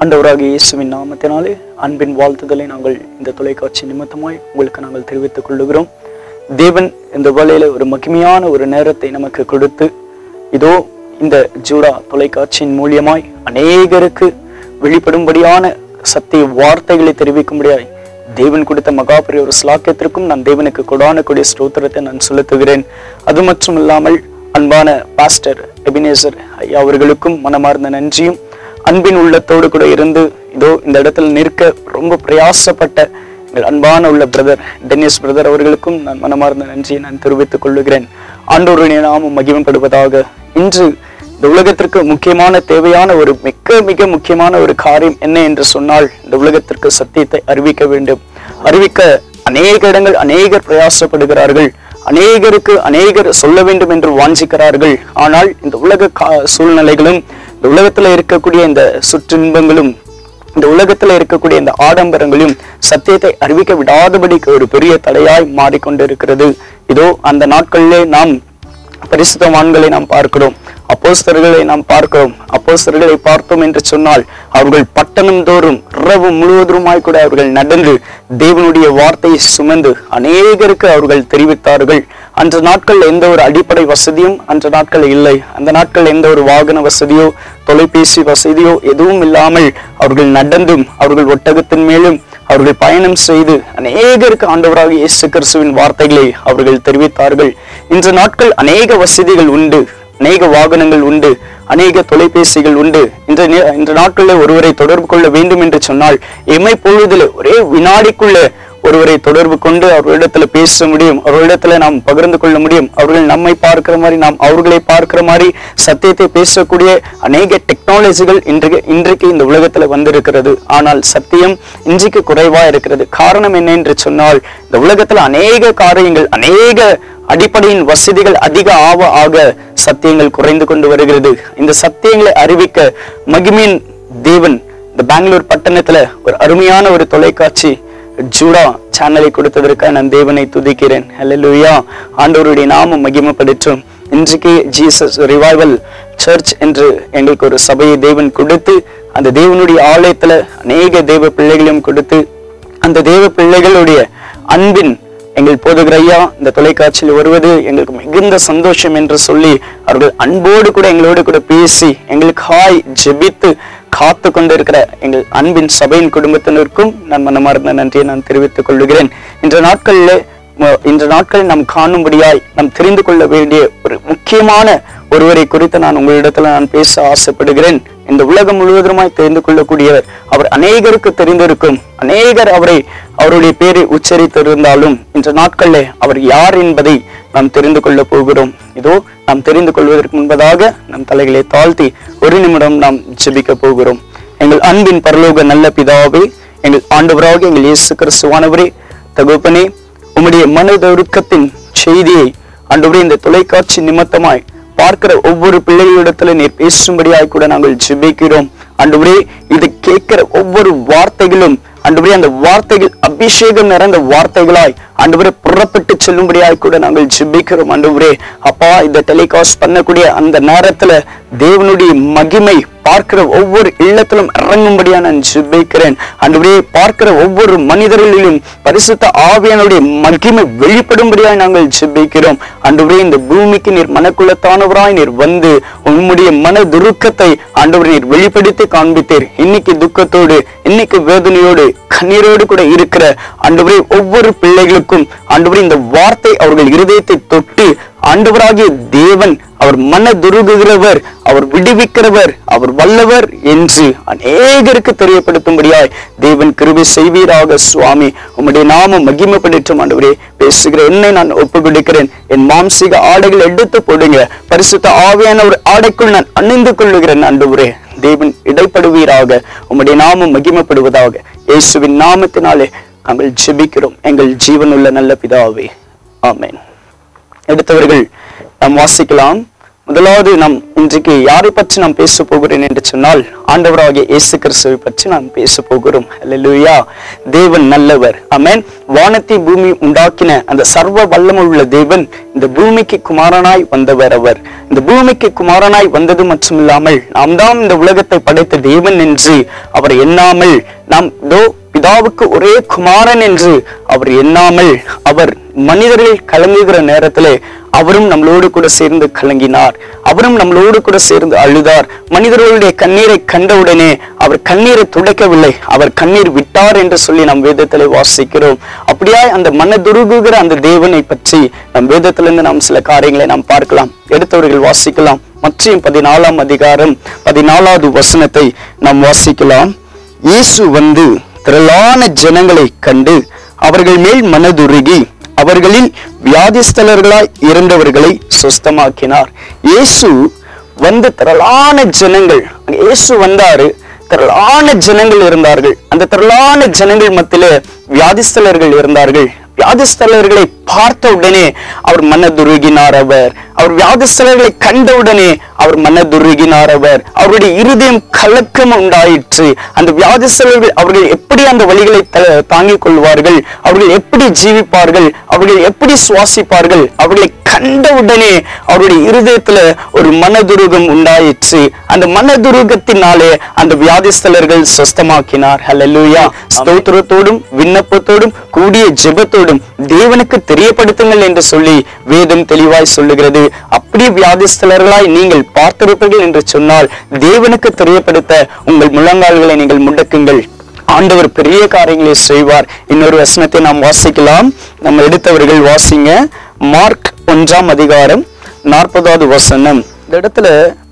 ஆண்டவராகிய இயேசுவின் நாமத்தினாலே அன்பின் வாழ்த்துதலை நாங்கள் இந்த தொலைக்காட்சி நிமித்தமாய் உங்களுக்கு நாங்கள் தெரிவித்துக் கொள்ளுகிறோம் தேவன் இந்த வேளையில ஒரு மகிமையான ஒரு நேரத்தை நமக்கு கொடுத்து இதோ இந்த ஜூடா தொலைக்காட்சியின் மூலியமாய் அநேகருக்கு வெளிப்படும்படியான சத்திய வார்த்தைகளை தெரிவிக்கும்படியாய் தேவன் கொடுத்த மகாபரி ஒரு ஸ்லாக்கியத்திற்கும் நான் தேவனுக்கு கொடான கூடிய ஸ்தோத்திரத்தை நான் செலுத்துகிறேன் அது மட்டும் இல்லாமல் அன்பான பாஸ்டர் எபினேசர் ஐயா அவர்களுக்கும் மனமார்ந்த நன்றியும் அன்பின் உள்ளத்தோடு கூட இருந்து இதோ இந்த இடத்துல நிற்க ரொம்ப பிரயாசப்பட்ட எங்கள் அன்பான உள்ள பிரதர் டென்னிஸ் பிரதர் அவர்களுக்கும் நான் மனமார்ந்த நன்றியை நான் தெரிவித்துக் கொள்ளுகிறேன் ஆண்டோருடைய நாமம் மகிமைப்படுவதாக இன்று இந்த உலகத்திற்கு முக்கியமான தேவையான ஒரு மிக மிக முக்கியமான ஒரு காரியம் என்ன என்று சொன்னால் இந்த உலகத்திற்கு சத்தியத்தை அறிவிக்க வேண்டும் அறிவிக்க அநேக இடங்கள் அநேகர் பிரயாசப்படுகிறார்கள் அநேகருக்கு அநேகர் சொல்ல வேண்டும் என்று வாஞ்சிக்கிறார்கள் ஆனால் இந்த உலக கா- சூழ்நிலைகளும் இந்த உலகத்துல இருக்கக்கூடிய இந்த சுற்றின்பங்களும் இந்த உலகத்துல இருக்கக்கூடிய இந்த ஆடம்பரங்களையும் சத்தியத்தை அறிவிக்க விடாதபடிக்கு ஒரு பெரிய தடையாய் மாறிக்கொண்டிருக்கிறது இதோ அந்த நாட்களிலே நாம் பரிசுத்தவான்களை நாம் பார்க்கிறோம் அப்போஸ்தலர்களை நாம் பார்க்கிறோம் அப்போஸ்தலர்களை பார்த்தோம் என்று சொன்னால் அவர்கள் பட்டணம் தோறும் இரவு முழுவதுமாய் கூட அவர்கள் நடந்து தேவனுடைய வார்த்தையை சுமந்து அநேகருக்கு அவர்கள் தெரிவித்தார்கள் அன்ற நாட்கள் எந்த ஒரு அடிப்படை வசதியும் அன்ற நாட்கள் இல்லை அந்த நாட்கள் எந்த ஒரு வாகன வசதியோ தொலைபேசி வசதியோ எதுவும் இல்லாமல் அவர்கள் நடந்தும் அவர்கள் ஒட்டகத்தின் மேலும் அவர்கள் பயணம் செய்து அநேகருக்கு ஆண்டவராக இயேசு கிறிஸ்துவின் வார்த்தைகளை அவர்கள் தெரிவித்தார்கள் இன்று நாட்கள் அநேக வசதிகள் உண்டு அநேக வாகனங்கள் உண்டு அநேக தொலைபேசிகள் உண்டு இந்த நே- இந்த நாட்களில் ஒருவரை தொடர்பு கொள்ள வேண்டும் என்று சொன்னால் எமை பொழுதுல ஒரே வினாடிக்குள்ள ஒருவரை தொடர்பு கொண்டு அவர்களிடத்துல பேச முடியும் அவர்களிடத்துல நாம் பகிர்ந்து கொள்ள முடியும் அவர்கள் நம்மை பார்க்கிற மாதிரி நாம் அவர்களை பார்க்கிற மாதிரி சத்தியத்தை பேசக்கூடிய அநேக டெக்னாலஜிகள் இன்றைக்கு இன்றைக்கு இந்த உலகத்துல வந்திருக்கிறது ஆனால் சத்தியம் இன்றைக்கு குறைவா இருக்கிறது காரணம் என்ன என்று சொன்னால் இந்த உலகத்துல அநேக காரியங்கள் அநேக அடிப்படையின் வசதிகள் அதிக ஆவ ஆக சத்தியங்கள் குறைந்து கொண்டு வருகிறது இந்த சத்தியங்களை அறிவிக்க மகிமின் தேவன் இந்த பெங்களூர் பட்டணத்துல ஒரு அருமையான ஒரு தொலைக்காட்சி ஜூடா சேனலை கொடுத்ததற்காக நான் தேவனை துதிக்கிறேன் ஹalleluya ஆண்டவருடைய நாமம் மகிமைப்படட்டும் இன்றைக்கு ஜீசஸ் ரிவைவல் சர்ச் என்று எங்களுக்கு ஒரு சபையை தேவன் கொடுத்து அந்த தேவனுடைய ஆலயத்துல அநேக தேவ பிள்ளைகளையும் கொடுத்து அந்த தேவ பிள்ளைகளுடைய அன்பின் எங்கள் போதுகிற ஐயா இந்த தொலைக்காட்சியில் வருவது எங்களுக்கு மிகுந்த சந்தோஷம் என்று சொல்லி அவர்கள் அன்போடு கூட எங்களோடு கூட பேசி எங்களுக்காய் ஜெபித்து காத்து கொண்டிருக்கிற எங்கள் அன்பின் சபையின் குடும்பத்தினருக்கும் நான் மனமார்ந்த நன்றியை நான் தெரிவித்துக் கொள்கிறேன் இன்ற நாட்களில் ம- இன்ற நாட்களில் நாம் காணும்படியாய் நாம் தெரிந்து கொள்ள வேண்டிய ஒரு முக்கியமான ஒருவரை குறித்து நான் உங்களிடத்துல நான் பேச ஆசைப்படுகிறேன் இந்த உலகம் முழுவதுமாய் தெரிந்து கொள்ளக்கூடியவர் அவர் அநேகருக்கு தெரிந்திருக்கும் அநேகர் அவரை அவருடைய பேரை உச்சரித்திருந்தாலும் இன்ற நாட்களில் அவர் யார் என்பதை நாம் தெரிந்து கொள்ள போகிறோம் இதோ நாம் தெரிந்து கொள்வதற்கு முன்பதாக நம் தலைகளை தாழ்த்தி ஒரு நிமிடம் நாம் ஜெபிக்க போகிறோம் எங்கள் அன்பின் பரலோக நல்ல பிதாவே எங்கள் ஆண்டவராக எங்கள் இயேசு கிறிஸ்துவானவரே தகுப்பனே உம்முடைய மனதொருக்கத்தின் செய்தியை ஆண்டவரே இந்த தொலைக்காட்சி நிமித்தமாய் பார்க்கிற ஒவ்வொரு பிள்ளைகளிடத்துல நீர் பேசும்படியாய் கூட நாங்கள் ஜெபிக்கிறோம் ஆண்டவரே இது கேட்கிற ஒவ்வொரு வார்த்தைகளும் ஆண்டவரே அந்த வார்த்தைகள் அபிஷேகம் நிறைந்த வார்த்தைகளாய் ஆண்டவரே புறப்பட்டு செல்லும்படியாய் கூட நாங்கள் ஜெபிக்கிறோம் ஆண்டவரே அப்பா இந்த டெலிகாஸ்ட் பண்ணக்கூடிய அந்த நேரத்துல தேவனுடைய மகிமை பார்க்கிற ஒவ்வொரு இல்லத்திலும் இறங்கும்படியா நான் ஜெபிக்கிறேன் ஆண்டவரே பார்க்கிற ஒவ்வொரு மனிதர்களிலும் பரிசுத்த ஆவியானுடைய மகிமை வெளிப்படும்படியாய் நாங்கள் ஜெபிக்கிறோம் ஆண்டவரே இந்த பூமிக்கு நீர் மனக்குலத்தானவராய் நீர் வந்து உம்முடைய மன துருக்கத்தை ஆண்டவர் நீர் வெளிப்படுத்தி காண்பித்தீர் இன்னைக்கு துக்கத்தோடு இன்னைக்கு வேதனையோடு கண்ணீரோடு கூட இருக்கிற ஆண்டவரே ஒவ்வொரு பிள்ளைகளுக்கும் ஆண்டவரே இந்த வார்த்தை அவர்கள் இருதயத்தை தொட்டு ஆண்டவராகிய தேவன் அவர் மன துருகுகிறவர் அவர் விடுவிக்கிறவர் அவர் வல்லவர் என்று அநேகருக்கு தெரியப்படுத்தும்படியாய் தேவன் கிருபை செய்வீராக சுவாமி உம்முடைய நாமம் மகிமைப்படட்டும் ஆண்டவரே பேசுகிற என்னை நான் ஒப்பு கொடுக்கிறேன் என் மாம்சீக ஆடைகள் எடுத்து போடுங்க பரிசுத்த ஆவியான ஒரு ஆடைக்குள் நான் அணிந்து கொள்ளுகிறேன் ஆண்டவரே தேவன் இடைப்படுவீராக உம்முடைய நாமம் மகிமைப்படுவதாக இயேசுவின் நாமத்தினாலே நாங்கள் ஜெபிக்கிறோம் எங்கள் ஜீவனுள்ள நல்ல பிதாவே ஆமென் எடுத்தவர்கள் நாம் வாசிக்கலாம் முதலாவது நாம் இன்றைக்கு யாரை பற்றி நாம் பேச போகிறேன் என்று சொன்னால் ஆண்டவராகிய இயேசு கிறிஸ்துவை பற்றி நாம் பேச போகிறோம் அல்லேலூயா தேவன் நல்லவர் ஆமென் வானத்தை பூமி உண்டாக்கின அந்த சர்வ வல்லமுள்ள தேவன் இந்த பூமிக்கு குமாரனாய் வந்தவர் அவர் இந்த பூமிக்கு குமாரனாய் வந்தது மட்டுமில்லாமல் நாம் தான் இந்த உலகத்தை படைத்த தேவன் என்று அவர் எண்ணாமல் நாம் இதோ பிதாவுக்கு ஒரே குமாரன் என்று அவர் எண்ணாமல் அவர் மனிதர்கள் கலங்குகிற நேரத்திலே அவரும் நம்மளோடு கூட சேர்ந்து கலங்கினார் அவரும் நம்மளோடு கூட சேர்ந்து அழுதார் மனிதர்களுடைய கண்ணீரை கண்டவுடனே அவர் கண்ணீரை துடைக்கவில்லை அவர் கண்ணீர் விட்டார் என்று சொல்லி நம் வேதத்திலே வாசிக்கிறோம் அப்படியாய் அந்த மனதுருகுகிற அந்த தேவனை பற்றி நம் வேதத்திலிருந்து நாம் சில காரியங்களை நாம் பார்க்கலாம் எடுத்தவர்கள் வாசிக்கலாம் மற்றையும் பதினாலாம் அதிகாரம் பதினாலாவது வசனத்தை நாம் வாசிக்கலாம் இயேசு வந்து திரளான ஜனங்களை கண்டு அவர்கள் மேல் மனதுருகி அவர்களில் வியாதிஸ்தலர்களாய் இருந்தவர்களை சுஸ்தமாக்கினார் இயேசு வந்து திரளான ஜனங்கள் அங்க இயேசு வந்தாரு திரளான ஜனங்கள் இருந்தார்கள் அந்த திரளான ஜனங்கள் மத்தியில வியாதிஸ்தலர்கள் இருந்தார்கள் வியாதிஸ்தலர்களை பார்த்த உடனே அவர் மனதுருகினார் அவர் அவர் வியாதிஸ்தலர்களை கண்டவுடனே அவர் மனதுருகினார் அவர் அவருடைய இருதயம் கலக்கம் உண்டாயிற்று அந்த வியாதிஸ்தலர்கள் அவர்கள் எப்படி அந்த வழிகளை த- தாங்கிக் கொள்வார்கள் அவர்கள் எப்படி ஜீவிப்பார்கள் அவர்கள் எப்படி சுவாசிப்பார்கள் அவர்களை கண்டவுடனே அவருடைய இருதயத்துல ஒரு மனதுருகம் உண்டாயிற்று அந்த மனதுருகத்தினாலே அந்த வியாதிஸ்தலர்கள் சொஸ்தமாக்கினார் ஹalleluya ஸ்தோத்திரத்தோடும் விண்ணப்பத்தோடும் கூடிய ஜெபத்தோடும் தேவனுக்கு தெரியப்படுத்துங்கள் என்று சொல்லி வேதம் தெளிவாய் சொல்லுகிறது அப்படி வியாதிஸ்தலர்களாய் நீங்கள் பார்த்திருப்பீர்கள் என்று சொன்னால் தேவனுக்கு தெரியப்படுத்த உங்கள் முழங்கால்களை நீங்கள் முடக்குங்கள் ஆண்டவர் பெரிய காரியங்களை செய்வார் இன்னொரு வசனத்தை நாம் வாசிக்கலாம் நம்ம எடுத்தவர்கள் வாசிங்க மார்க் ஒன்றாம் அதிகாரம் நாற்பதாவது வசனம் இந்த இடத்துல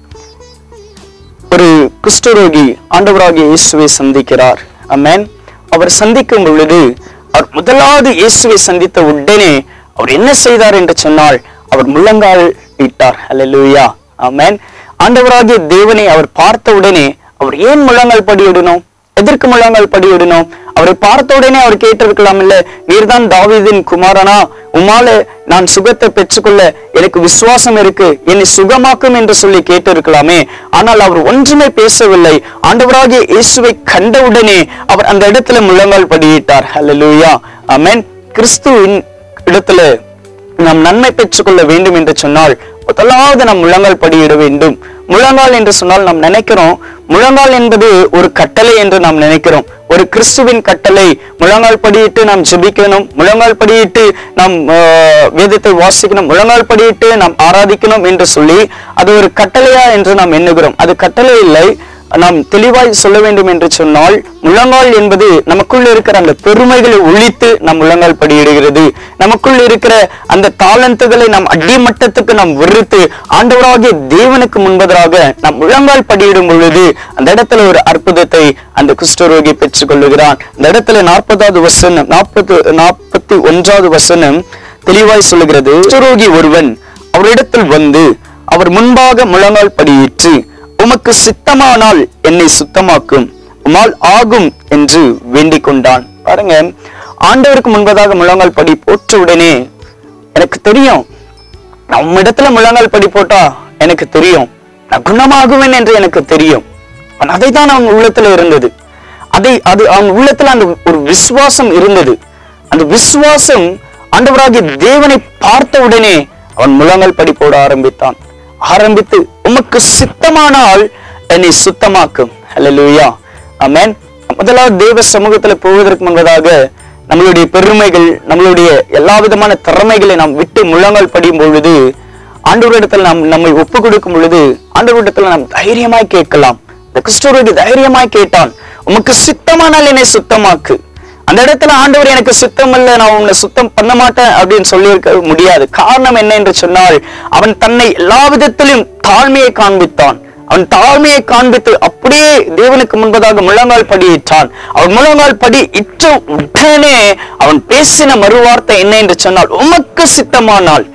ஒரு குஷ்டரோகி ஆண்டவராகிய இயேசுவை சந்திக்கிறார் அமேன் அவர் சந்திக்கும் பொழுது அவர் முதலாவது இயேசுவை சந்தித்த உடனே அவர் என்ன செய்தார் என்று சொன்னால் அவர் முழங்கால் இட்டார் அல்லேலூயா ஆமென் ஆண்டவராகிய தேவனை அவர் பார்த்த உடனே அவர் ஏன் முழங்கால் படியிடணும் எதற்கு முழங்கால் படியிடணும் அவரை பார்த்த உடனே அவர் கேட்டிருக்கலாம் இல்ல நீர்தான் தாவீதின் குமாரனா உமால நான் சுகத்தை பெற்றுக்கொள்ள எனக்கு விசுவாசம் இருக்கு என்னை சுகமாக்கும் என்று சொல்லி கேட்டிருக்கலாமே ஆனால் அவர் ஒன்றுமே பேசவில்லை ஆண்டவராகிய இயேசுவை கண்டவுடனே அவர் அந்த இடத்துல முழங்கால் படியிட்டார் ஹalleluya ஆமென் கிறிஸ்துவின் இடத்துல நாம் நன்மை பெற்றுக்கொள்ள வேண்டும் என்று சொன்னால் முதலாவது நாம் முழங்கால் படியிட வேண்டும் முழங்கால் என்று சொன்னால் நாம் நினைக்கிறோம் முழங்கால் என்பது ஒரு கட்டளை என்று நாம் நினைக்கிறோம் ஒரு கிறிஸ்துவின் கட்டளை முழங்கால் படியிட்டு நாம் ஜெபிக்கணும் முழங்கால் படியிட்டு நாம் ஆஹ், வேதத்தை வாசிக்கணும் முழங்கால் படியிட்டு நாம் ஆராதிக்கணும் என்று சொல்லி அது ஒரு கட்டளையா என்று நாம் எண்ணுகிறோம் அது கட்டளை இல்லை நாம் தெளிவாய் சொல்ல வேண்டும் என்று சொன்னால் முழங்கால் என்பது நமக்குள்ள இருக்கிற அந்த பெருமைகளை ஒழித்து நம் முழங்கால் படியிடுகிறது நமக்குள்ள இருக்கிற அந்த தாளந்துகளை நாம் அடிமட்டத்துக்கு நாம் வெறுத்து ஆண்டவராகிய தேவனுக்கு முன்பதாக நாம் முழங்கால் படியிடும் பொழுது அந்த இடத்துல ஒரு அற்புதத்தை அந்த குஷ்டரோகி பெற்றுக் கொள்ளுகிறான் அந்த இடத்துல நாற்பதாவது வசனம் நாற்பது நாற்பத்தி ஒன்றாவது வசனம் தெளிவாய் சொல்லுகிறது குஷ்டரோகி ஒருவன் அவரிடத்தில் வந்து அவர் முன்பாக முழங்கால் படியிற்று உமக்கு சித்தமானால் என்னை சுத்தமாக்கும் உமால் ஆகும் என்று வேண்டிக் கொண்டான் பாருங்க ஆண்டவருக்கு முன்பதாக முழங்கால் படி போட்ட உடனே எனக்கு தெரியும் நம்ம இடத்துல முழங்கால் படி போட்டா எனக்கு தெரியும் நான் குணமாகுவேன் என்று எனக்கு தெரியும் ஆனா அதைத்தான் அவன் உள்ளத்துல இருந்தது அதை அது அவன் உள்ளத்துல அந்த ஒரு விசுவாசம் இருந்தது அந்த விசுவாசம் ஆண்டவராகிய தேவனை பார்த்த உடனே அவன் முழங்கால் படி போட ஆரம்பித்தான் ஆரம்பித்து உமக்கு சித்தமானால் என்னை சுத்தமாக்கும் அல்லேலூயா ஆமென் முதலாவது தேவ சமூகத்துல போவதற்கு முன்பதாக நம்மளுடைய பெருமைகள் நம்மளுடைய எல்லா விதமான திறமைகளை நாம் விட்டு முழங்கால் படியும் பொழுது ஆண்டவரிடத்தில் நாம் நம்மை ஒப்பு கொடுக்கும் பொழுது ஆண்டவரிடத்தில் நாம் தைரியமாய் கேட்கலாம் இந்த கிறிஸ்துவருக்கு தைரியமாய் கேட்டான் உமக்கு சித்தமானால் என்னை சுத்தமாக்கு அந்த இடத்துல ஆண்டவர் எனக்கு சுத்தம் இல்ல நான் உன்னை சுத்தம் பண்ண மாட்டேன் அப்படின்னு சொல்லியிருக்க முடியாது காரணம் என்ன என்று சொன்னால் அவன் தன்னை எல்லா விதத்திலும் தாழ்மையை காண்பித்தான் அவன் தாழ்மையை காண்பித்து அப்படியே தேவனுக்கு முன்பதாக முழங்கால் படியிட்டான் அவன் முழங்கால் படி இட்ட உடனே அவன் பேசின மறுவார்த்தை என்ன என்று சொன்னால் உமக்கு சித்தமானால்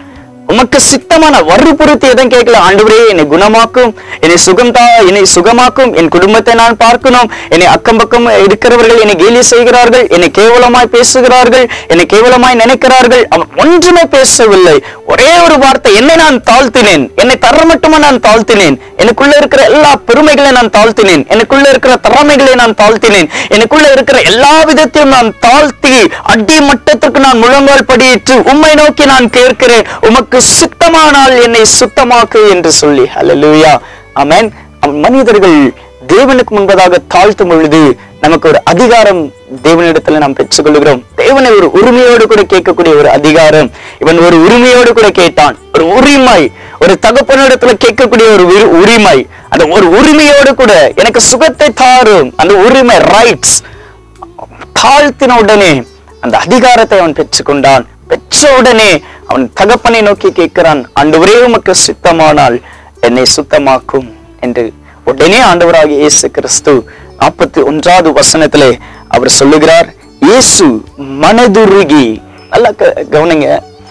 உமக்கு சித்தமான வறுபுறுத்தி எதுவும் கேட்கல ஆண்டவரே என்னை குணமாக்கும் என்னை சுகம் தா என்னை சுகமாக்கும் என் குடும்பத்தை நான் பார்க்கணும் என்னை அக்கம் பக்கம் இருக்கிறவர்கள் என்னை கேலி செய்கிறார்கள் என்னை கேவலமாய் பேசுகிறார்கள் என்னை கேவலமாய் நினைக்கிறார்கள் அவன் ஒன்றுமே பேசவில்லை ஒரே ஒரு வார்த்தை என்னை நான் தாழ்த்தினேன் என்னை தர மட்டுமா நான் தாழ்த்தினேன் எனக்குள்ள இருக்கிற எல்லா பெருமைகளை நான் தாழ்த்தினேன் எனக்குள்ள இருக்கிற திறமைகளை நான் தாழ்த்தினேன் எனக்குள்ள இருக்கிற எல்லா விதத்தையும் நான் தாழ்த்தி அடி மட்டத்திற்கு நான் முழங்கால் படியிட்டு உம்மை நோக்கி நான் கேட்கிறேன் உமக்கு சுத்தமானால் என்னை சுத்தமாக்கு என்று சொல்லி ஹalleluya ஆமென் அவன் மனிதர்கள் தேவனுக்கு முன்பதாக தாழ்த்தும் பொழுது நமக்கு ஒரு அதிகாரம் தேவனிடத்துல நாம் பெற்றுக்கொள்கிறோம் தேவனை ஒரு உரிமையோடு கூட கேட்கக்கூடிய ஒரு அதிகாரம் இவன் ஒரு உரிமையோடு கூட கேட்டான் ஒரு உரிமை ஒரு தகப்பனிடத்துல கேட்கக்கூடிய ஒரு உரி- உரிமை அந்த ஒரு உரிமையோடு கூட எனக்கு சுகத்தை தாரும் அந்த உரிமை ரைட்ஸ் தாழ்த்தின உடனே அந்த அதிகாரத்தை அவன் பெற்றுக்கொண்டான் பெற்ற உடனே அவன் தகப்பனை நோக்கி கேட்கிறான் ஆண்டவரே உமக்கு சித்தமானால் என்னை சுத்தமாக்கும் என்று உடனே ஆண்டவராகிய இயேசு கிறிஸ்து நாற்பத்தி ஒன்றாவது வசனத்திலே அவர் சொல்லுகிறார் இயேசு மனதுருகி நல்லா க- கவனிங்க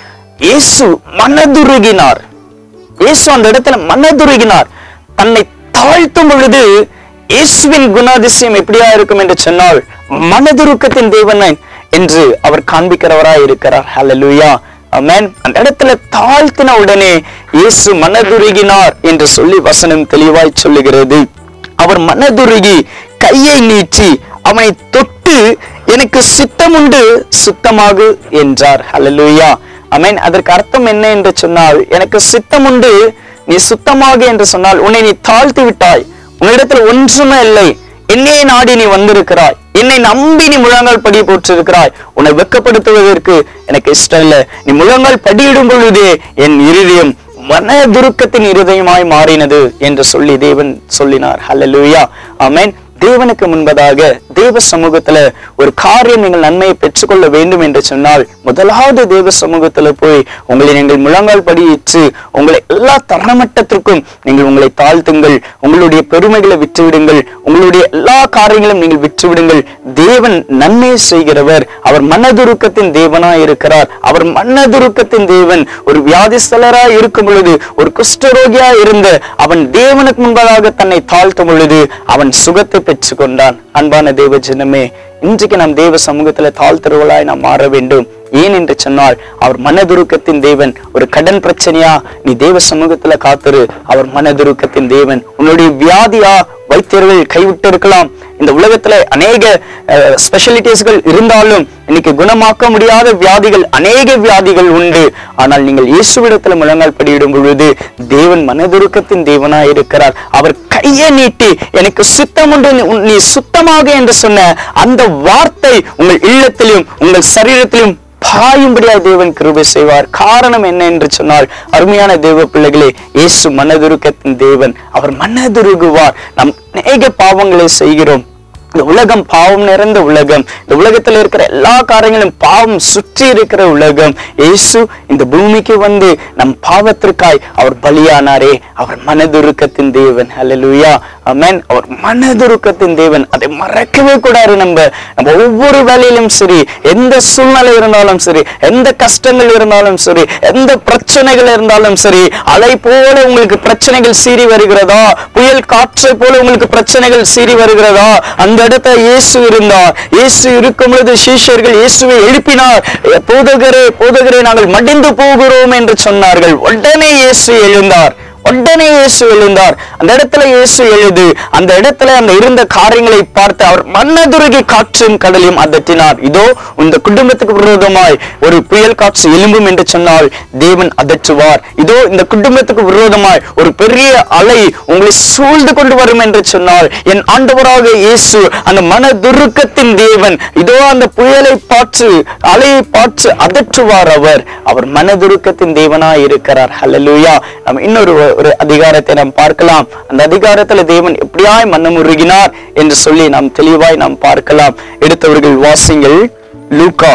இயேசு மனதுருகினார் இயேசு அந்த இடத்துல மனதுருகினார் தன்னை தாழ்த்தும் பொழுது இயேசுவின் குணாதிசயம் எப்படியா இருக்கும் என்று சொன்னால் மனதுருக்கத்தின் தேவன் என்று அவர் காண்பிக்கிறவராய் இருக்கிறார் ஹalleluya ஆமென் அந்த இடத்துல தாழ்த்தின உடனே இயேசு மனதுருகினார் என்று சொல்லி வசனம் தெளிவாய் சொல்லுகிறது அவர் மனதுருகி கையை நீட்டி அவனை தொட்டு எனக்கு சித்தமுண்டு சுத்தமாகு என்றார் ஹalleluya ஆமென் அதற்கு அர்த்தம் என்ன என்று சொன்னால் எனக்கு சித்தமுண்டு நீ சுத்தமாக என்று சொன்னால் உன்னை நீ தாழ்த்தி விட்டாய் உன்னிடத்தில் ஒன்றுமே இல்லை என்னையே நாடி நீ வந்திருக்கிறாய் என்னை நம்பி நீ முழங்கால் படி போற்றிருக்கிறாய் உன்னை வெட்கப்படுத்துவதற்கு எனக்கு இஷ்டம் இல்லை நீ முழங்கால் படியிடும் பொழுதே என் இருதயம் மனதுருக்கத்தின் இருதயமாய் மாறினது என்று சொல்லி தேவன் சொல்லினார் ஹalleluya ஆமென் தேவனுக்கு முன்பதாக தேவ சமூகத்துல ஒரு காரியம் நீங்கள் நன்மையை பெற்றுக்கொள்ள வேண்டும் என்று சொன்னால் முதலாவது தேவ சமூகத்துல போய் உங்களை நீங்கள் முழங்கால் படியிட்டு உங்களை எல்லா தரமட்டத்திற்கும் நீங்கள் உங்களை தாழ்த்துங்கள் உங்களுடைய பெருமைகளை விட்டுவிடுங்கள் உங்களுடைய எல்லா காரியங்களும் நீங்கள் விட்டுவிடுங்கள் தேவன் நன்மை செய்கிறவர் அவர் மனதுருக்கத்தின் தேவனாய் இருக்கிறார் அவர் மனதுருக்கத்தின் தேவன் ஒரு வியாதிஸ்தலராய் இருக்கும் பொழுது ஒரு குஷ்டரோகியா இருந்த அவன் தேவனுக்கு முன்பதாக தன்னை தாழ்த்தும் பொழுது அவன் சுகத்தை பெற்றுக்கொண்டான் அன்பான தேவ ஜனமே இன்றைக்கு நாம் தேவ சமூகத்துல தாழ்த்துறவளாய் நாம் மாற வேண்டும் ஏன் என்று சொன்னால் அவர் மனதுருக்கத்தின் தேவன் ஒரு கடன் பிரச்சனையா நீ தேவ சமூகத்துல காத்துரு அவர் மனதுருக்கத்தின் தேவன் உன்னுடைய வியாதியா வைத்தியர்கள் கைவிட்டு இருக்கலாம் இந்த உலகத்துல அநேக ஸ்பெஷலிட்டிஸ்கள் இருந்தாலும் இன்னைக்கு குணமாக்க முடியாத வியாதிகள் அநேக வியாதிகள் உண்டு ஆனால் நீங்கள் இயேசுவிடத்துல முழங்கால் படியிடும் பொழுது தேவன் மனதுருக்கத்தின் தேவனாய் இருக்கிறார் அவர் கையை நீட்டி எனக்கு சுத்தம் உண்டு நீ- நீ சுத்தமாக என்று சொன்ன அந்த வார்த்தை உங்கள் இல்லத்திலும் உங்கள் சரீரத்திலும் பாயும்படியாக தேவன் கிருபை செய்வார் காரணம் என்ன என்று சொன்னால் அருமையான தேவ பிள்ளைகளே இயேசு மனதுருக்கத்தின் தேவன் அவர் மனதுருகுவார் நாம் அநேக பாவங்களை செய்கிறோம் இந்த உலகம் பாவம் நிறைந்த உலகம் இந்த உலகத்துல இருக்கிற எல்லா காரியங்களும் பாவம் சுற்றி இருக்கிற உலகம் இயேசு இந்த பூமிக்கு வந்து நம் பாவத்திற்காய் அவர் பலியானாரே அவர் மனதுருக்கத்தின் தேவன் ஹalleluya ஆமென் அவர் மனதுருக்கத்தின் தேவன் அதை மறக்கவே கூடாது நம்ம நம்ம ஒவ்வொரு வேலையிலும் சரி எந்த சூழ்நிலை இருந்தாலும் சரி எந்த கஷ்டங்கள் இருந்தாலும் சரி எந்த பிரச்சனைகள் இருந்தாலும் சரி அலை போல உங்களுக்கு பிரச்சனைகள் சீறி வருகிறதா புயல் காற்றை போல உங்களுக்கு பிரச்சனைகள் சீறி வருகிறதா அந்த இடத்துல இயேசு இருந்தார் இயேசு இருக்கும் பொழுது சீஷர்கள் இயேசுவை எழுப்பினார் போதகரே போதகரே நாங்கள் மடிந்து போகிறோம் என்று சொன்னார்கள் உடனே இயேசு எழுந்தார் உடனே இயேசு எழுந்தார் அந்த இடத்துல இயேசு எழுது அந்த இடத்துல அந்த இருந்த காரியங்களை பார்த்து அவர் மன்னதுருகி காற்றும் கடலையும் அதட்டினார் இதோ இந்த குடும்பத்துக்கு விரோதமாய் ஒரு புயல் காற்று எழும்பும் என்று சொன்னால் தேவன் அதற்றுவார் இதோ இந்த குடும்பத்துக்கு விரோதமாய் ஒரு பெரிய அலை உங்களை சூழ்ந்து கொண்டு வரும் என்று சொன்னால் என் ஆண்டவராக இயேசு அந்த மனதுருக்கத்தின் தேவன் இதோ அந்த புயலை பாற்று அலையை பாற்று அதற்றுவார் அவர் அவர் மனதுருக்கத்தின் தேவனாய் இருக்கிறார் ஹalleluya நம்ம இன்னொரு ஒரு அதிகாரத்தை நாம் பார்க்கலாம் அந்த அதிகாரத்துல தேவன் எப்படியாய் மனமுருகினார் என்று சொல்லி நாம் தெளிவாய் நாம் பார்க்கலாம் எடுத்தவர்கள் வாசிங்கள் லூக்கா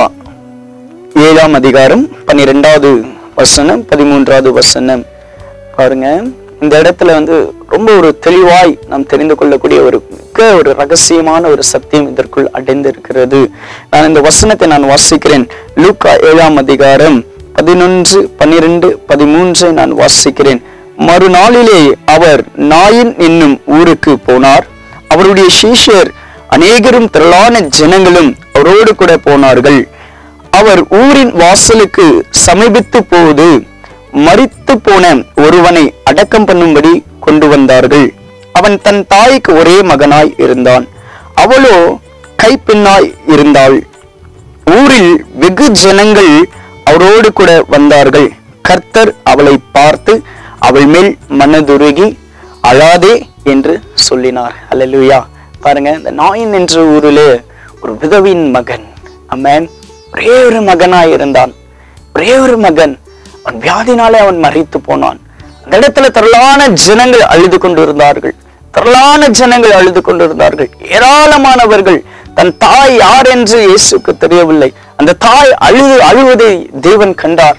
ஏழாம் அதிகாரம் பன்னிரெண்டாவது வசனம் பதிமூன்றாவது வசனம் பாருங்க இந்த இடத்துல வந்து ரொம்ப ஒரு தெளிவாய் நாம் தெரிந்து கொள்ளக்கூடிய ஒரு மிக ஒரு ரகசியமான ஒரு சத்தியம் இதற்குள் அடைந்திருக்கிறது நான் இந்த வசனத்தை நான் வாசிக்கிறேன் லூக்கா ஏழாம் அதிகாரம் பதினொன்று பன்னிரண்டு பதிமூன்றை நான் வாசிக்கிறேன் மறுநாளிலே அவர் நாயின் என்னும் ஊருக்கு போனார் அவருடைய சீஷர் அநேகரும் திரளான ஜனங்களும் அவரோடு கூட போனார்கள் அவர் ஊரின் வாசலுக்கு சமீபித்து போது மரித்து போன ஒருவனை அடக்கம் பண்ணும்படி கொண்டு வந்தார்கள் அவன் தன் தாய்க்கு ஒரே மகனாய் இருந்தான் அவளோ கைப்பின்னாய் இருந்தாள் ஊரில் வெகு ஜனங்கள் அவரோடு கூட வந்தார்கள் கர்த்தர் அவளை பார்த்து அவள் மேல் மனதுருகி அழாதே என்று சொல்லினார் அல்லேலூயா பாருங்க இந்த நாயின் என்ற ஊரிலே ஒரு விதவின் மகன் அம்மேன் ஒரே ஒரு மகனாய் இருந்தான் ஒரே ஒரு மகன் அவன் வியாதினாலே அவன் மறித்து போனான் அந்த இடத்துல திரளான ஜனங்கள் அழுது கொண்டிருந்தார்கள் திரளான ஜனங்கள் அழுது கொண்டிருந்தார்கள் ஏராளமானவர்கள் தன் தாய் யார் என்று இயேசுக்கு தெரியவில்லை அந்த தாய் அழுது அழுவதை தேவன் கண்டார்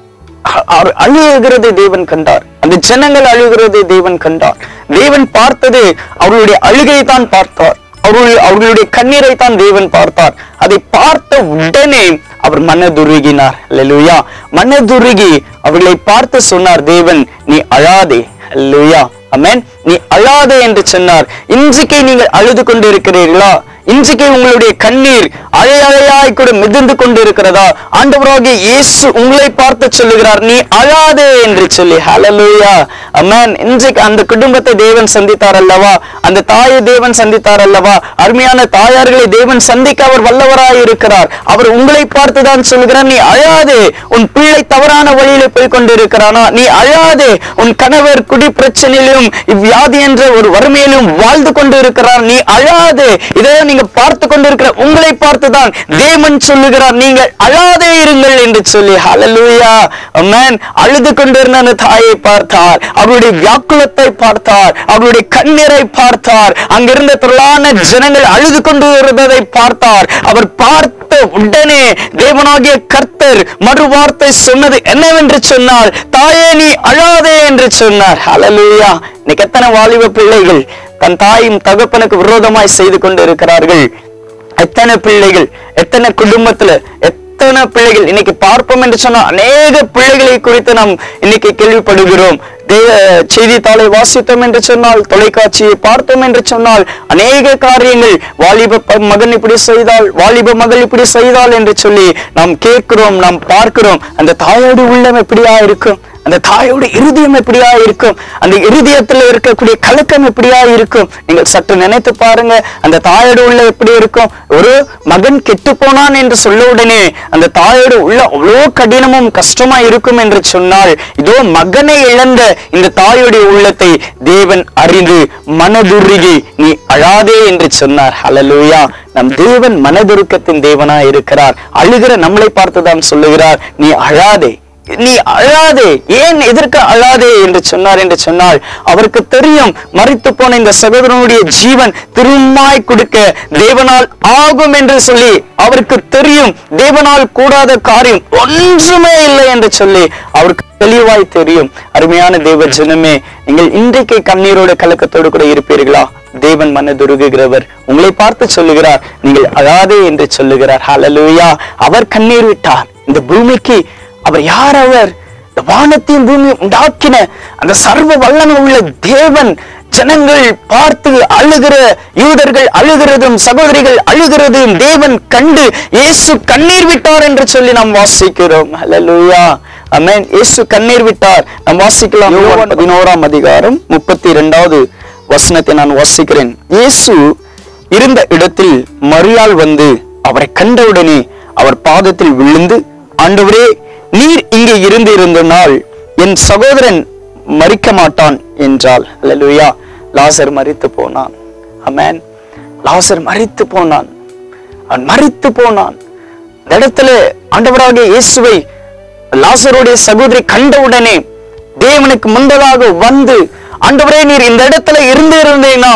அ- அவர் அழுகிறதை தேவன் கண்டார் அந்த ஜனங்கள் அழுகிறதை தேவன் கண்டார் தேவன் பார்த்தது அவர்களுடைய அழுகையை தான் பார்த்தார் அவர்களுடைய அவர்களுடைய கண்ணீரை தான் தேவன் பார்த்தார் அதை பார்த்த உடனே அவர் மனதுருகினார் அல்லேலூயா மனதுருகி அவர்களை பார்த்து சொன்னார் தேவன் நீ அழாதே அல்லேலூயா அமேன் நீ அழாதே என்று சொன்னார் இன்றைக்கு நீங்கள் அழுது கொண்டிருக்கிறீர்களா இன்றைக்கு உங்களுடைய கண்ணீர் அழை அழையாய் கூட மிதந்து கொண்டிருக்கிறதா ஆண்டவராகிய இயேசு உங்களை பார்த்து சொல்லுகிறார் நீ அழாதே என்று சொல்லி ஹalleluya அமேன் இன்றைக்கு அந்த குடும்பத்தை தேவன் சந்தித்தார் அல்லவா அந்த தாயை தேவன் சந்தித்தார் அல்லவா அருமையான தாயார்களை தேவன் சந்திக்க அவர் வல்லவராய் இருக்கிறார் அவர் உங்களை பார்த்து தான் சொல்லுகிறார் நீ அழாதே உன் பிள்ளை தவறான வழியிலே போய் கொண்டிருக்கிறானா நீ அழாதே உன் கணவர் குடி பிரச்சனையிலும் இவ்வியாதி என்ற ஒரு வறுமையிலும் வாழ்ந்து கொண்டு இருக்கிறார் நீ அழாதே இதை நீங்க பார்த்து கொண்டிருக்கிற உங்களை பார்த்துதான் தேவன் சொல்லுகிறார் நீங்கள் அழாதே இருங்கள் என்று சொல்லி ஹalleluya amen அழுது கொண்டிருந்த அந்த தாயை பார்த்தார் அவருடைய வியாக்குலத்தை பார்த்தார் அவருடைய கண்ணீரை பார்த்தார் அங்கிருந்த திரளான ஜனங்கள் அழுது கொண்டு இருந்ததை பார்த்தார் அவர் பார்த்த உடனே தேவனாகிய கர்த்தர் மறு வார்த்தை சொன்னது என்னவென்று சொன்னால் தாயே நீ அழாதே என்று சொன்னார் ஹalleluya இன்னைக்கு எத்தனை வாலிப பிள்ளைகள் தன் தாயும் தகப்பனுக்கு விரோதமாய் செய்து கொண்டு இருக்கிறார்கள் எத்தனை பிள்ளைகள் எத்தனை குடும்பத்துல எத்தனை பிள்ளைகள் இன்னைக்கு பார்ப்போம் என்று சொன்னா அநேக பிள்ளைகளை குறித்து நாம் இன்னைக்கு கேள்விப்படுகிறோம் தேவ செய்தித்தாளை வாசித்தோம் என்று சொன்னால் தொலைக்காட்சியை பார்த்தோம் என்று சொன்னால் அநேக காரியங்கள் வாலிப ப- மகன் இப்படி செய்தால் வாலிப மகள் இப்படி செய்தால் என்று சொல்லி நாம் கேட்கிறோம் நாம் பார்க்கிறோம் அந்த தாயோடு உள்ளம் எப்படியா இருக்கும் அந்த தாயோட இருதயம் எப்படியா இருக்கும் அந்த இருதயத்துல இருக்கக்கூடிய கலக்கம் எப்படியா இருக்கும் நீங்கள் சற்று நினைத்து பாருங்க அந்த தாயோட உள்ள எப்படி இருக்கும் ஒரு மகன் கெட்டு போனான் என்று சொல்ல உடனே அந்த தாயோட உள்ள அவ்வளோ கடினமும் கஷ்டமா இருக்கும் என்று சொன்னால் இதோ மகனை இழந்த இந்த தாயுடைய உள்ளத்தை தேவன் அறிந்து மனதுருகி நீ அழாதே என்று சொன்னார் ஹalleluya நம் தேவன் மனதுருக்கத்தின் தேவனா இருக்கிறார் அழுகிற நம்மளை பார்த்துதான் சொல்லுகிறார் நீ அழாதே நீ அழாதே ஏன் எதற்கு அழாதே என்று சொன்னார் என்று சொன்னால் அவருக்கு தெரியும் மறித்து போன இந்த சகோதரனுடைய ஜீவன் திரும்மாய் கொடுக்க தேவனால் ஆகும் என்று சொல்லி அவருக்கு தெரியும் தேவனால் கூடாத காரியம் ஒன்றுமே இல்லை என்று சொல்லி அவருக்கு தெளிவாய் தெரியும் அருமையான தேவ ஜனமே நீங்கள் இன்றைக்கு கண்ணீரோட கலக்கத்தோடு கூட இருப்பீர்களா தேவன் மனதுருகுகிறவர் உங்களை பார்த்து சொல்லுகிறார் நீங்கள் அழாதே என்று சொல்லுகிறார் ஹalleluya அவர் கண்ணீர் விட்டார் இந்த பூமிக்கு அவர் யார் அவர் இந்த வானத்தையும் பூமியும் உண்டாக்கின அந்த சர்வ வல்லமை உள்ள தேவன் ஜனங்கள் பார்த்து அழுகிற யூதர்கள் அழுகிறதும் சகோதரிகள் அழுகிறதும் தேவன் கண்டு இயேசு கண்ணீர் விட்டார் என்று சொல்லி நாம் வாசிக்கிறோம் ஹalleluya ஆமென் இயேசு கண்ணீர் விட்டார் நாம் வாசிக்கலாம் யோவான் பதினோராம் அதிகாரம் முப்பத்தி இரண்டாவது வசனத்தை நான் வாசிக்கிறேன் இயேசு இருந்த இடத்தில் மரியாள் வந்து அவரை கண்டவுடனே அவர் பாதத்தில் விழுந்து ஆண்டவரே நீர் இங்கே இருந்து இருந்தனால் என் சகோதரன் மறிக்க மாட்டான் என்றாள் அல்லேலூயா லாசர் மரித்து போனான் அமேன் லாசர் மரித்து போனான் அவன் மரித்து போனான் இந்த இடத்துல ஆண்டவராகிய இயேசுவை லாசருடைய சகோதரி கண்டவுடனே தேவனுக்கு முன்பதாக வந்து ஆண்டவரே நீர் இந்த இடத்துல இருந்து இருந்தேனா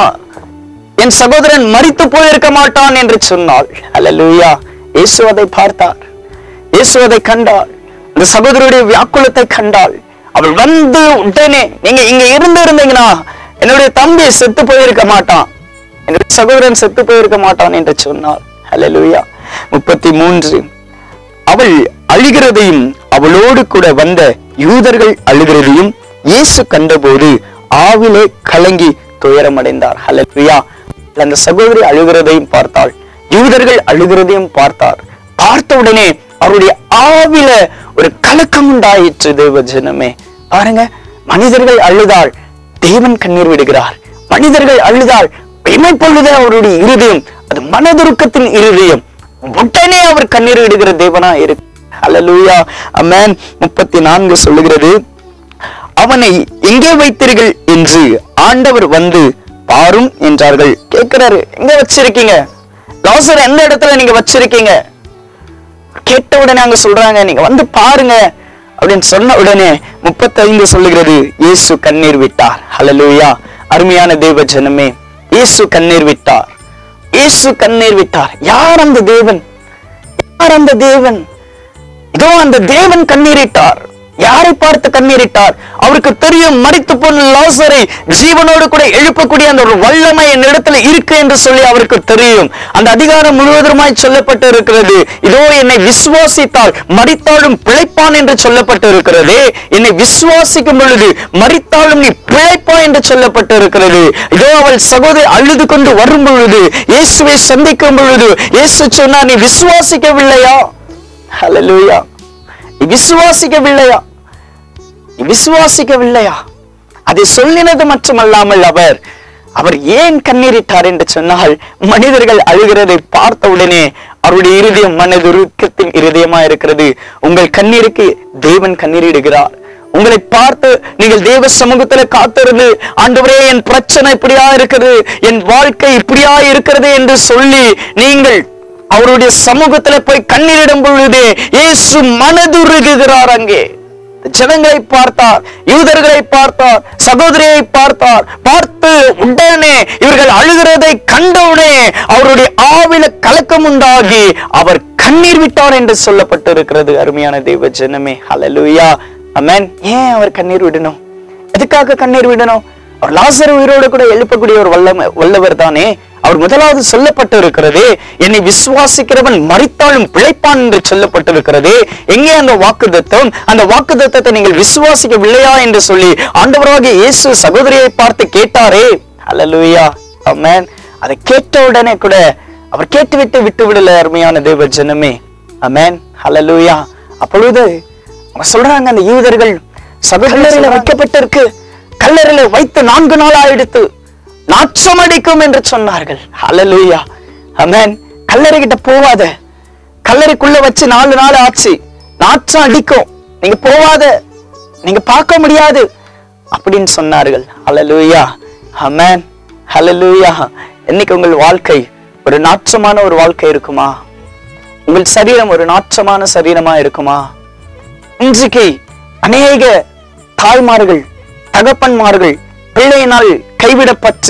என் சகோதரன் மரித்து போயிருக்க மாட்டான் என்று சொன்னாள் அல்லேலூயா இயேசு அதை பார்த்தார் இயேசு அதை கண்டாள் அந்த சகோதரருடைய வியாக்குலத்தை கண்டாள் அவள் வந்து உடனே நீங்க இங்க இருந்து இருந்தீங்கன்னா என்னுடைய தம்பி செத்து போயிருக்க மாட்டான் என்னுடைய சகோதரன் செத்து போயிருக்க மாட்டான் என்று சொன்னாள் அல்லேலூயா முப்பத்தி மூன்று அவள் அழுகிறதையும் அவளோடு கூட வந்த யூதர்கள் அழுகிறதையும் இயேசு கண்டபோது ஆவிலே கலங்கி துயரமடைந்தார் ஹalleluya அந்த சகோதரி அழுகிறதையும் பார்த்தாள் யூதர்கள் அழுகிறதையும் பார்த்தார் பார்த்த உடனே அவருடைய ஆவில ஒரு கலக்கம் உண்டாயிற்று தேவ ஜனமே பாருங்க மனிதர்கள் அழுதாள் தேவன் கண்ணீர் விடுகிறார் மனிதர்கள் அழுதாள் இமைப்பொழுது அவருடைய இருதயம் அது மனதுருக்கத்தின் இருதயம் உடனே அவர் கண்ணீர் விடுகிற தேவனா இருக்கு ஹalleluya அமேன் முப்பத்தி நான்கு சொல்லுகிறது அவனை எங்கே வைத்தீர்கள் என்று ஆண்டவர் வந்து பாரும் என்றார்கள் கேட்கிறாரு எங்க வச்சிருக்கீங்க லாசர் எந்த இடத்துல நீங்க வச்சிருக்கீங்க கேட்ட உடனே அங்க சொல்றாங்க நீங்க வந்து பாருங்க அப்படின்னு சொன்ன உடனே முப்பத்தைந்து சொல்லுகிறது இயேசு கண்ணீர் விட்டார் ஹalleluya அருமையான தேவ ஜனமே இயேசு கண்ணீர் விட்டார் இயேசு கண்ணீர் விட்டார் யார் அந்த தேவன் யார் அந்த தேவன் இதோ அந்த தேவன் கண்ணீரிட்டார் யாரை பார்த்து கண்ணீரிட்டார் அவருக்கு தெரியும் மரித்து போன லாசரை ஜீவனோடு கூட எழுப்பக்கூடிய அந்த ஒரு வல்லமை என் இடத்துல இருக்கு என்று சொல்லி அவருக்கு தெரியும் அந்த அதிகாரம் முழுவதுமாய் சொல்லப்பட்டு இருக்கிறது இதோ என்னை விசுவாசித்தால் மரித்தாலும் பிழைப்பான் என்று சொல்லப்பட்டு இருக்கிறது என்னை விசுவாசிக்கும் பொழுது மரித்தாலும் நீ பிழைப்பா என்று சொல்லப்பட்டு இருக்கிறது இதோ அவள் சகோதரி அழுது கொண்டு வரும் பொழுது இயேசுவை சந்திக்கும் பொழுது இயேசு சொன்னார் நீ விசுவாசிக்கவில்லையா ஹalleluya நீ விசுவாசிக்கவில்லையா நீ விசுவாசிக்கவில்லையா அதை சொல்லினது மட்டுமல்லாமல் அவர் அவர் ஏன் கண்ணீரிட்டார் என்று சொன்னால் மனிதர்கள் அழுகிறதை பார்த்த உடனே அவருடைய இருதயம் மனதுருக்கத்தின் இருதயமா இருக்கிறது உங்கள் கண்ணீருக்கு தேவன் கண்ணீரிடுகிறார் உங்களை பார்த்து நீங்கள் தேவ சமூகத்துல காத்திருந்து ஆண்டவரே என் பிரச்சனை இப்படியா இருக்கிறது என் வாழ்க்கை இப்படியா இருக்கிறது என்று சொல்லி நீங்கள் அவருடைய சமூகத்துல போய் கண்ணீரிடும் பொழுது இயேசு மனதுருகுகிறார் அங்கே ஜனங்களை பார்த்தார் யூதர்களை பார்த்தார் சகோதரியை பார்த்தார் பார்த்து உடனே இவர்கள் அழுகிறதை கண்டவுடனே அவருடைய ஆவில கலக்கம் உண்டாகி அவர் கண்ணீர் விட்டார் என்று சொல்லப்பட்டிருக்கிறது அருமையான தெய்வ ஜனமே ஹalleluya அமேன் ஏன் அவர் கண்ணீர் விடணும் எதுக்காக கண்ணீர் விடணும் அவர் லாசர் உயிரோடு கூட எழுப்பக்கூடிய ஒரு வல்லம வல்லவர் தானே அவர் முதலாவது சொல்லப்பட்டு இருக்கிறது என்னை விசுவாசிக்கிறவன் மறித்தாலும் பிழைப்பான் என்று சொல்லப்பட்டிருக்கிறது எங்கே அந்த வாக்குத்தத்தம் அந்த வாக்குத்தத்தத்தை நீங்கள் விசுவாசிக்கவில்லையா என்று சொல்லி ஆண்டவராகிய இயேசு சகோதரியை பார்த்து கேட்டாரே அல்லலுயா அமேன் அதை கேட்ட உடனே கூட அவர் கேட்டுவிட்டு விட்டு விடல அருமையான தேவ ஜனமே அமேன் ஹalleluya அப்பொழுது அவங்க சொல்றாங்க அந்த யூதர்கள் சகோதரில வைக்கப்பட்டிருக்கு கல்லறையில வைத்து நான்கு நாள் ஆயிடுத்து நாற்றம் அடிக்கும் என்று சொன்னார்கள் ஹalleluya அமேன் கல்லறை கிட்ட போவாத கல்லறைக்குள்ள வச்சு நாலு நாள் ஆச்சு நாற்றம் அடிக்கும் நீங்க போவாத நீங்க பார்க்க முடியாது அப்படின்னு சொன்னார்கள் ஹalleluya அமேன் ஹalleluya இன்னைக்கு உங்கள் வாழ்க்கை ஒரு நாற்றமான ஒரு வாழ்க்கை இருக்குமா உங்கள் சரீரம் ஒரு நாற்றமான சரீரமா இருக்குமா இன்றைக்கு அநேக தாய்மார்கள் தகப்பன்மார்கள் பிள்ளையினால் கைவிடப்பட்டு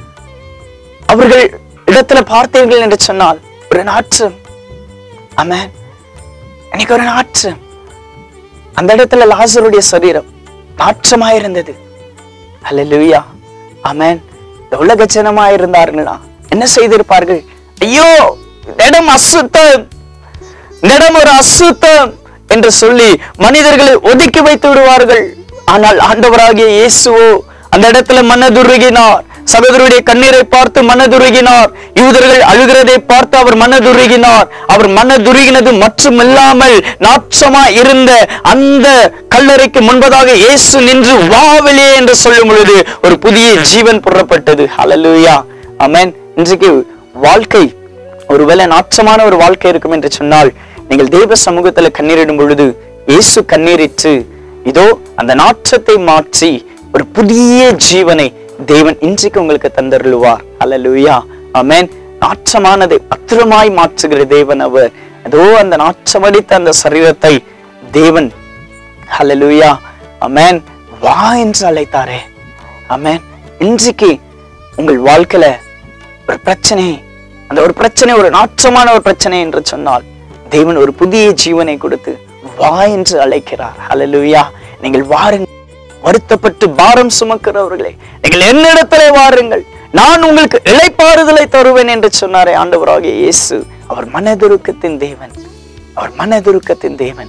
அவர்கள் இடத்துல பார்த்தீர்கள் என்று சொன்னால் ஒரு நாற்றம் ஆமென் எனக்கு ஒரு நாற்றம் அந்த இடத்துல லாசருடைய சரீரம் நாற்றமாயிருந்தது அல்லேலூயா ஆமென் இந்த உலக ஜனமா இருந்தார்களா என்ன செய்திருப்பார்கள் ஐயோ இந்த இடம் அசுத்தம் இந்த இடம் ஒரு அசுத்தம் என்று சொல்லி மனிதர்களை ஒதுக்கி வைத்து விடுவார்கள் ஆனால் ஆண்டவராகிய இயேசுவோ அந்த இடத்துல மனதுருகினார் சகோதரருடைய கண்ணீரை பார்த்து மனதுருகினார் யூதர்கள் அழுகிறதை பார்த்து அவர் மனதுருகினார் அவர் மனதுருகினது மட்டுமில்லாமல் நாற்றமா இருந்த அந்த கல்லறைக்கு முன்பதாக இயேசு நின்று வாவலே என்று சொல்லும் பொழுது ஒரு புதிய ஜீவன் புறப்பட்டது ஹalleluya ஆமென் இன்றைக்கு வாழ்க்கை ஒருவேளை நாற்றமான ஒரு வாழ்க்கை இருக்கும் என்று சொன்னால் நீங்கள் தெய்வ சமூகத்துல கண்ணீரிடும் பொழுது இயேசு கண்ணீரிட்டு இதோ அந்த நாற்றத்தை மாற்றி ஒரு புதிய ஜீவனை தேவன் இன்றைக்கு உங்களுக்கு தந்தருளுவார் அல்லேலூயா ஆமென் நாற்றமானதை பத்திரமாய் மாற்றுகிற தேவன் அவர் அதோ அந்த நாற்றமடித்த அந்த சரீரத்தை தேவன் ஹalleluya ஆமென் வா என்று அழைத்தாரே ஆமென் இன்றைக்கு உங்கள் வாழ்க்கையில ஒரு பிரச்சனை அந்த ஒரு பிரச்சனை ஒரு நாற்றமான ஒரு பிரச்சனை என்று சொன்னால் தேவன் ஒரு புதிய ஜீவனை கொடுத்து வா என்று அழைக்கிறார் ஹalleluya நீங்கள் வாருங்கள் வருத்தப்பட்டு பாரம் சுமக்கிறவர்களே நீங்கள் என்னிடத்திலே வாருங்கள் நான் உங்களுக்கு இளைப்பாறுதலை தருவேன் என்று சொன்னாரே ஆண்டவராகிய இயேசு அவர் மனதுருக்கத்தின் தேவன் அவர் மனதுருக்கத்தின் தேவன்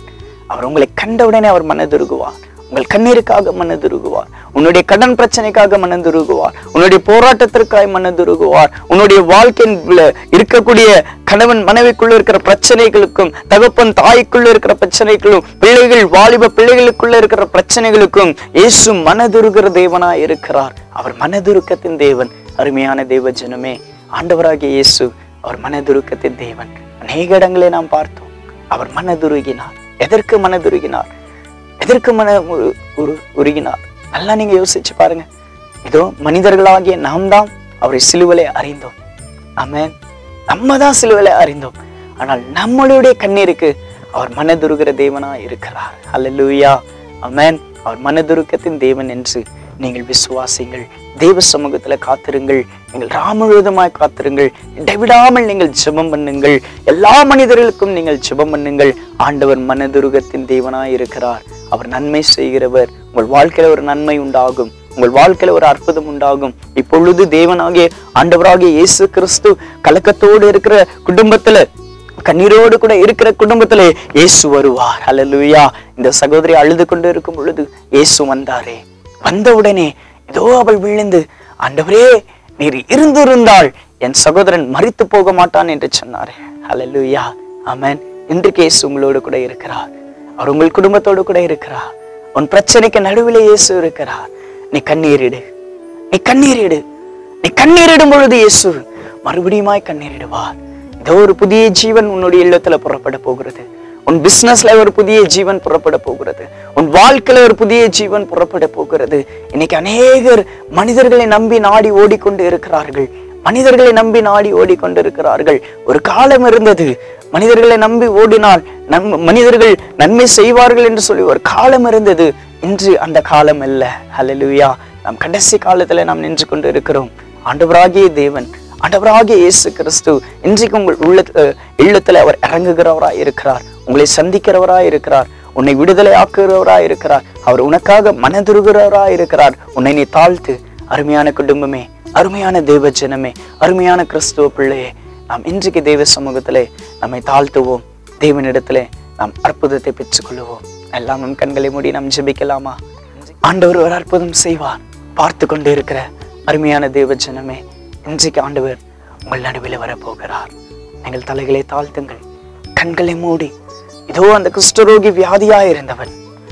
அவர் உங்களை கண்டவுடனே அவர் மனதுருகுவார் உங்கள் கண்ணீருக்காக மனதுருகுவார் உன்னுடைய கடன் பிரச்சனைக்காக மனதுருகுவார் உன்னுடைய போராட்டத்திற்காக மனதுருகுவார் உன்னுடைய வாழ்க்கையின் உள்ள இருக்கக்கூடிய கணவன் மனைவிக்குள்ள இருக்கிற பிரச்சனைகளுக்கும் தகப்பன் தாய்க்குள்ள இருக்கிற பிரச்சனைகளும் பிள்ளைகள் வாலிப பிள்ளைகளுக்குள்ள இருக்கிற பிரச்சனைகளுக்கும் இயேசு மனதுருகிற தேவனாய் இருக்கிறார் அவர் மனதுருக்கத்தின் தேவன் அருமையான தேவ ஜனமே ஆண்டவராகிய இயேசு அவர் மனதுருக்கத்தின் தேவன் அநேக இடங்களை நாம் பார்த்தோம் அவர் மனதுருகினார் எதற்கு மனதுருகினார் எதற்கு மன உரு- உரு- உருகினார் நல்லா நீங்க யோசிச்சு பாருங்க இதோ மனிதர்களாகிய நாம் தான் அவரை சிலுவலை அறிந்தோம் ஆமென் நம்ம தான் சிலுவலை அறிந்தோம் ஆனால் நம்மளுடைய கண்ணீருக்கு அவர் மனதுருகிற தேவனா இருக்கிறார் அல்லேலூயா ஆமென் அவர் மனதுருக்கத்தின் தேவன் என்று நீங்கள் விசுவாசிங்கள் தேவ சமூகத்துல காத்திருங்கள் நீங்கள் ராமுழுவதுமாய் காத்திருங்கள் இடைவிடாமல் நீங்கள் ஜெபம் பண்ணுங்கள் எல்லா மனிதர்களுக்கும் நீங்கள் ஜெபம் பண்ணுங்கள் ஆண்டவர் மனதுருகத்தின் தேவனாய் இருக்கிறார் அவர் நன்மை செய்கிறவர் உங்கள் வாழ்க்கையில ஒரு நன்மை உண்டாகும் உங்கள் வாழ்க்கையில ஒரு அற்புதம் உண்டாகும் இப்பொழுது தேவனாகிய ஆண்டவராகிய இயேசு கிறிஸ்து கலக்கத்தோடு இருக்கிற குடும்பத்துல கண்ணீரோடு கூட இருக்கிற குடும்பத்திலே இயேசு வருவார் அல்லேலூயா இந்த சகோதரி அழுது கொண்டு இருக்கும் பொழுது இயேசு வந்தாரே வந்தவுடனே இதோ அவள் விழுந்து ஆண்டவரே நீர் இருந்திருந்தால் என் சகோதரன் மரித்து போக மாட்டான் என்று சொன்னாரே அல்லேலூயா ஆமென் இன்றைக்கு இயேசு உங்களோடு கூட இருக்கிறார் அவர் உங்கள் குடும்பத்தோடு கூட இருக்கிறார் உன் பிரச்சனைக்கு நடுவிலே இயேசு இருக்கிறார் நீ கண்ணீரிடு நீ கண்ணீரிடு நீ கண்ணீரிடும் பொழுது இயேசு மறுபடியுமாய் கண்ணீரிடுவார் இதோ ஒரு புதிய ஜீவன் உன்னுடைய இல்லத்துல புறப்பட போகிறது உன் பிசினஸ்ல ஒரு புதிய ஜீவன் புறப்பட போகிறது உன் வாழ்க்கையில ஒரு புதிய ஜீவன் புறப்பட போகிறது இன்னைக்கு அநேகர் மனிதர்களை நம்பி நாடி ஓடிக்கொண்டு இருக்கிறார்கள் மனிதர்களை நம்பி நாடி ஓடிக்கொண்டிருக்கிறார்கள் ஒரு காலம் இருந்தது மனிதர்களை நம்பி ஓடினால் நம் மனிதர்கள் நன்மை செய்வார்கள் என்று சொல்லி ஒரு காலம் இருந்தது இன்று அந்த காலம் அல்ல ஹalleluya நாம் கடைசி காலத்துல நாம் நின்று கொண்டு இருக்கிறோம் ஆண்டவராகிய தேவன் ஆண்டவராகிய இயேசு கிறிஸ்து இன்றைக்கு உங்கள் உள்ள இல்லத்துல அவர் இறங்குகிறவராய் இருக்கிறார் உங்களை சந்திக்கிறவராய் இருக்கிறார் உன்னை விடுதலை ஆக்குகிறவராய் இருக்கிறார் அவர் உனக்காக மனதுருகிறவராய் இருக்கிறார் உன்னை நீ தாழ்த்து அருமையான குடும்பமே அருமையான தேவ ஜனமே அருமையான கிறிஸ்துவ பிள்ளையே நாம் இன்றைக்கு தேவ சமூகத்திலே நம்மை தாழ்த்துவோம் தேவனிடத்திலே நாம் அற்புதத்தை பெற்றுக்கொள்ளுவோம் எல்லாம் நம் கண்களை மூடி நாம் ஜெபிக்கலாமா ஆண்டவர் ஒரு அற்புதம் செய்வார் பார்த்து கொண்டு இருக்கிற அருமையான தேவ ஜனமே இன்றைக்கு ஆண்டவர் உங்கள் நடுவில் வரப்போகிறார் நீங்கள் தலைகளை தாழ்த்துங்கள் கண்களை மூடி இதோ அந்த குஷ்டரோகி வியாதியாய் இருந்தவன்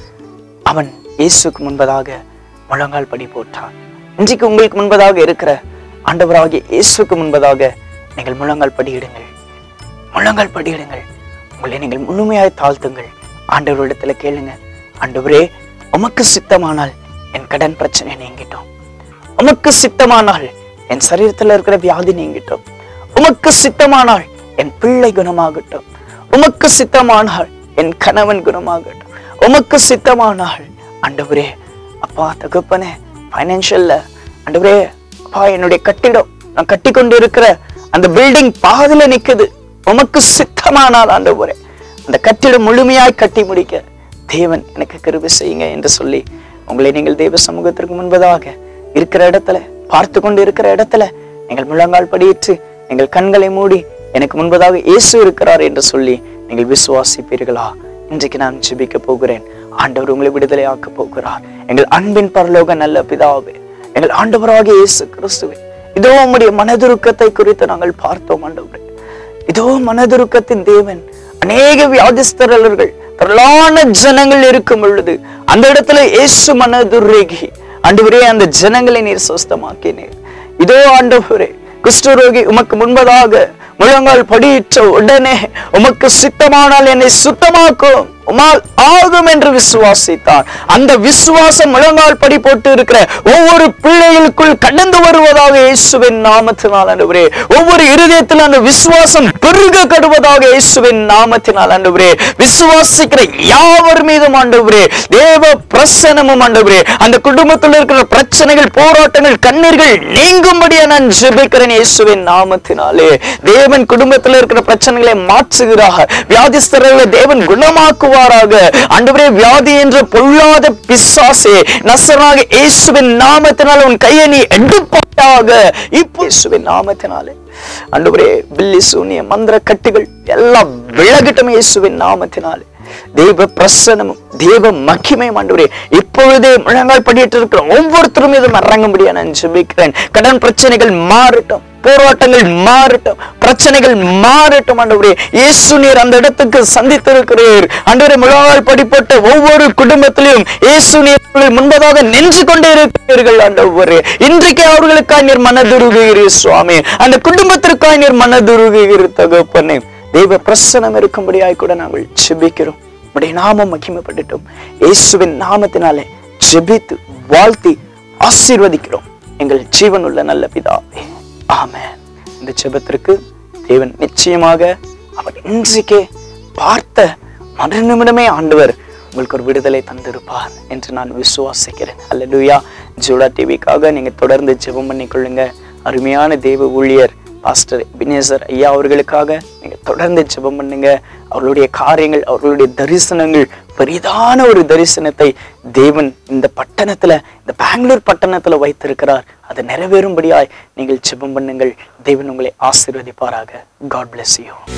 அவன் இயேசுக்கு முன்பதாக முழங்கால் படி போட்டான் இன்றைக்கு உங்களுக்கு முன்பதாக இருக்கிற ஆண்டவராகிய இயேசுக்கு முன்பதாக நீங்கள் முழங்கால் படியிடுங்கள் முழங்கால் படியிடுங்கள் உங்களை நீங்கள் முழுமையாய் தாழ்த்துங்கள் ஆண்டவரிடத்துல கேளுங்க ஆண்டவரே உமக்கு சித்தமானால் என் கடன் பிரச்சனை நீங்கிட்டோம் உமக்கு சித்தமானால் என் சரீரத்துல இருக்கிற வியாதி நீங்கிட்டோம் உமக்கு சித்தமானால் என் பிள்ளை குணமாகட்டும் உமக்கு சித்தமானால் என் கணவன் குணமாகட்டும் உமக்கு சித்தமானால் ஆண்டவரே அப்பா தகப்பனே ஃபைனான்சியல்ல ஆண்டவரே அப்பா என்னுடைய கட்டிடம் நான் கட்டி கொண்டு இருக்கிற அந்த பில்டிங் பாதில நிக்குது உமக்கு சித்தமானால் ஆண்டவரே அந்த கட்டிடம் முழுமையாய் கட்டி முடிக்க தேவன் எனக்கு கிருபை செய்யுங்க என்று சொல்லி உங்களை நீங்கள் தெய்வ சமூகத்திற்கு முன்பதாக இருக்கிற இடத்துல பார்த்து கொண்டு இருக்கிற இடத்துல நீங்கள் முழங்கால் படியிட்டு நீங்கள் கண்களை மூடி எனக்கு முன்பதாக இயேசு இருக்கிறார் என்று சொல்லி நீங்கள் விசுவாசிப்பீர்களா இன்றைக்கு நான் ஜெபிக்க போகிறேன் ஆண்டவர் உங்களை விடுதலை ஆக்க போகிறார் எங்கள் அன்பின் பரலோக நல்ல பிதாவே எங்கள் ஆண்டவராகிய இயேசு கிறிஸ்துவே இதோ உம்முடைய மனதுருக்கத்தை குறித்து நாங்கள் பார்த்தோம் ஆண்டவரே இதோ மனதுருக்கத்தின் தேவன் அநேக வியாதிஸ்தரர்கள் திரளான ஜனங்கள் இருக்கும் பொழுது அந்த இடத்துல இயேசு மனதுருகி ஆண்டவரே அந்த ஜனங்களை நீர் சுஸ்தமாக்கினீர் இதோ ஆண்டவரே குஷ்டரோகி உமக்கு முன்பதாக முழங்கால் படியிட்ட உடனே உமக்கு சித்தமானால் என்னை சுத்தமாக்கும் உமால் ஆகும் என்று விசுவாசித்தார் அந்த விசுவாசம் முழங்கால் படி போட்டு இருக்கிற ஒவ்வொரு பிள்ளைகளுக்குள் கடந்து வருவதாக இயேசுவின் நாமத்தினால் ஆண்டவரே ஒவ்வொரு இருதயத்தில் அந்த விசுவாசம் பெருக கடுவதாக இயேசுவின் நாமத்தினால் ஆண்டவரே விசுவாசிக்கிற யாவர் மீதும் ஆண்டவரே தேவ பிரசனமும் ஆண்டவரே அந்த குடும்பத்தில் இருக்கிற பிரச்சனைகள் போராட்டங்கள் கண்ணீர்கள் நீங்கும்படியா நான் ஜெபிக்கிறேன் இயேசுவின் நாமத்தினாலே தேவன் குடும்பத்தில் இருக்கிற பிரச்சனைகளை மாற்றுகிறார் வியாதிஸ்தர்களை தேவன் குணமாக்குவாராக ஆண்டவரே வியாதி என்ற பொல்லாத பிசாசே நசராக இயேசுவின் நாமத்தினால் உன் கையை நீ எடுப்பாயாக இப்போ இயேசுவின் நாமத்தினாலே ஆண்டவரே பில்லி சூனிய மந்திர கட்டுகள் எல்லாம் விலகட்டும் இயேசுவின் நாமத்தினாலே தெய்வ பிரசனமும் தெய்வ மகிமையும் ஆண்டவரே இப்பொழுதே முழங்கால் படியிட்டு இருக்கிற ஒவ்வொருத்தரும் இதும் இறங்கும்படியா நான் ஜெபிக்கிறேன் கடன் பிரச்சனைகள் மாறட்டும் போராட்டங்கள் மாறட்டும் பிரச்சனைகள் மாறட்டும் ஆண்டவரே இயேசு நீர் அந்த இடத்துக்கு சந்தித்திருக்கிறீர் ஆண்டவரே முழங்கால் படிப்பட்ட ஒவ்வொரு குடும்பத்திலும் இயேசு நீர் அவர்கள் முன்பதாக நின்று கொண்டே இருக்கிறீர்கள் ஆண்டவரே இன்றைக்கே அவர்களுக்காய் நீர் மனதுருகுகிறீர் சுவாமி அந்த குடும்பத்திற்காய் நீர் மனதுருகுகிறீர் தகப்பனே தெய்வ பிரசனம் இருக்கும்படியாய் கூட நாங்கள் ஜெபிக்கிறோம் உடைய நாமம் மகிமைப்படட்டும் இயேசுவின் நாமத்தினாலே ஜெபித்து வாழ்த்தி ஆசீர்வதிக்கிறோம் எங்கள் ஜீவனுள்ள நல்ல பிதாவே ஆமென் இந்த ஜெபத்திற்கு தேவன் நிச்சயமாக அவர் இன்றைக்கே பார்த்த மறு நிமிடமே ஆண்டவர் உங்களுக்கு ஒரு விடுதலை தந்திருப்பார் என்று நான் விசுவாசிக்கிறேன் அல்லேலூயா ஜூடா டிவிக்காக நீங்க தொடர்ந்து ஜெபம் பண்ணிக்கொள்ளுங்க அருமையான தேவ ஊழியர் பாஸ்டர் எபினேசர் ஐயா அவர்களுக்காக நீங்க தொடர்ந்து ஜெபம் பண்ணுங்க அவர்களுடைய காரியங்கள் அவர்களுடைய தரிசனங்கள் பெரிதான ஒரு தரிசனத்தை தேவன் இந்த பட்டணத்துல இந்த பெங்களூர் பட்டணத்துல வைத்திருக்கிறார் அது நிறைவேறும்படியாய் நீங்கள் ஜெபம் பண்ணுங்கள் தேவன் உங்களை ஆசீர்வதிப்பாராக காட் bless you